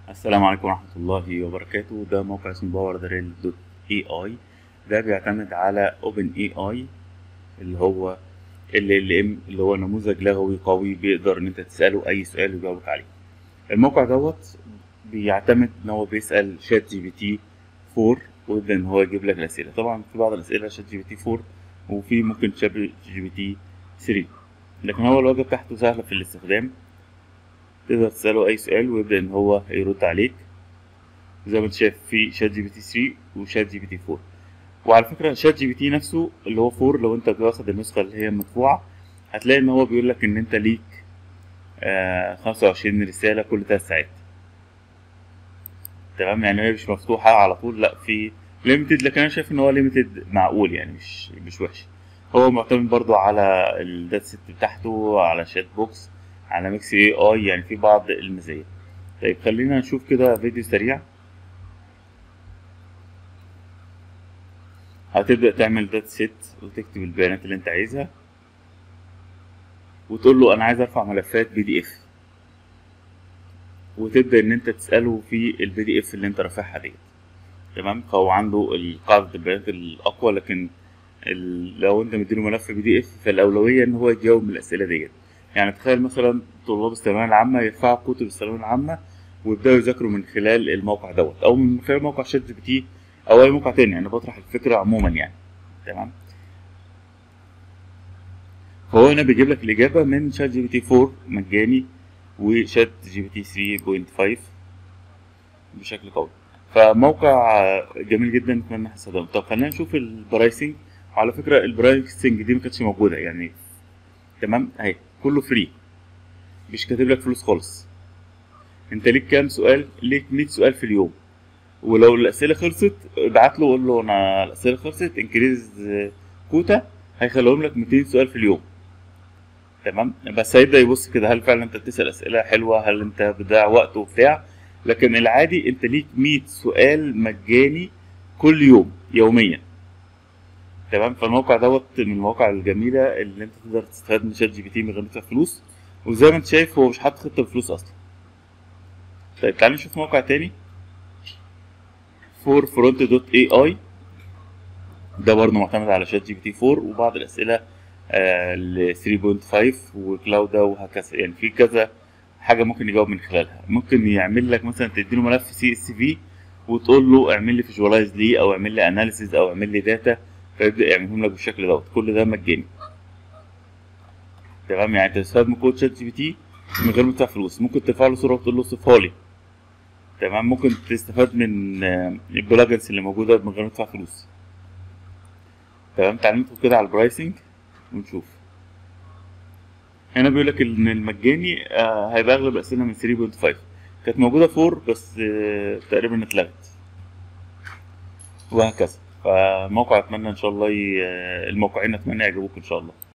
السلام عليكم ورحمة الله وبركاته ده موقع اسمه باور دريل دوت اي اي ده بيعتمد على اوبن اي اي اللي هو ال ال ام اللي هو نموذج لغوي قوي بيقدر ان انت تسأله اي سؤال ويجاوبك عليه الموقع دوت بيعتمد ان هو بيسأل شات جي بي تي 4 ويبدأ ان هو يجيب لك الاسئلة طبعا في بعض الاسئلة شات جي بي تي 4 وفي ممكن شات جي بي تي 3 لكن هو الواجهة بتاعته سهلة في الاستخدام تقدر تسأله أي سؤال ويبدأ إن هو يرد عليك زي ما أنت شايف في شات جي بي تي 3 وشات جي بي تي 4 وعلى فكرة شات جي بي تي نفسه اللي هو 4 لو أنت واخد النسخة اللي هي مدفوعة هتلاقي إن هو بيقول لك إن أنت ليك آه 25 رسالة كل تلات ساعات تمام يعني هي مش مفتوحة على طول لأ في ليميتد لكن أنا شايف إن هو ليميتد معقول يعني مش مش وحش هو معتمد برضو على الداتا سيت بتاعته على شات بوكس على ميكس اي اي يعني في بعض المزايا طيب خلينا نشوف كده فيديو سريع هتبدأ تعمل داتا سيت وتكتب البيانات اللي انت عايزها وتقول له انا عايز ارفع ملفات بي دي اف وتبدأ ان انت تسأله في البي دي اف اللي انت رافعها ديت تمام فهو عنده قاعدة البيانات الأقوى لكن لو انت مديله ملف بي دي اف فالأولوية ان هو يجاوب من الأسئلة ديت يعني تخيل مثلا طلاب الثانوية العامة يرفعوا كتب الثانوية العامة ويبدأوا يذاكروا من خلال الموقع دوت أو من خلال موقع شات جي بي تي أو أي موقع تاني أنا بطرح الفكرة عموما يعني تمام فهو هنا بيجيب لك الإجابة من شات جي بي تي 4 مجاني وشات جي بي تي 3.5 بشكل قوي فموقع جميل جدا اتمنى استخدامه طب خلينا نشوف البرايسنج على فكرة البرايسنج دي ما كانتش موجودة يعني تمام اهي كله فري مش كاتب لك فلوس خالص انت ليك كام سؤال ليك 100 سؤال في اليوم ولو الاسئله خلصت ابعت له قول له انا الاسئله خلصت انكريز كوتا هيخليهم لك 200 سؤال في اليوم تمام بس هيبدا يبص كده هل فعلا انت بتسال اسئله حلوه هل انت بتضيع وقت وبتاع لكن العادي انت ليك 100 سؤال مجاني كل يوم يوميا تمام فالموقع دوت من المواقع الجميله اللي انت تقدر تستفاد من شات جي بي تي من غير ما تدفع فلوس وزي ما انت شايف هو مش حاطط خطه بفلوس اصلا طيب تعالى نشوف موقع تاني فور فرونت دوت اي اي ده برضه معتمد على شات جي بي تي 4 وبعض الاسئله آه ل 3.5 وكلاودا وهكذا يعني في كذا حاجه ممكن يجاوب من خلالها ممكن يعمل لك مثلا تديله ملف سي اس في وتقول له اعمل لي فيجواليز ليه او اعمل لي اناليسيز او اعمل لي داتا فيبدا يعملهم لك بالشكل دوت كل ده مجاني تمام يعني انت تستخدم كود شات جي بي تي من غير ما تدفع فلوس ممكن ترفع له صوره وتقول له صفها لي تمام ممكن تستفاد من البلاجنز اللي موجوده من غير ما تدفع فلوس تمام تعال ندخل كده على البرايسنج ونشوف هنا بيقول لك ان المجاني آه هيبقى اغلب الاسئله من 3.5 كانت موجوده 4 بس آه تقريبا اتلغت وهكذا فموقع اتمنى ان شاء الله ي... الموقعين اتمنى يعجبوك ان شاء الله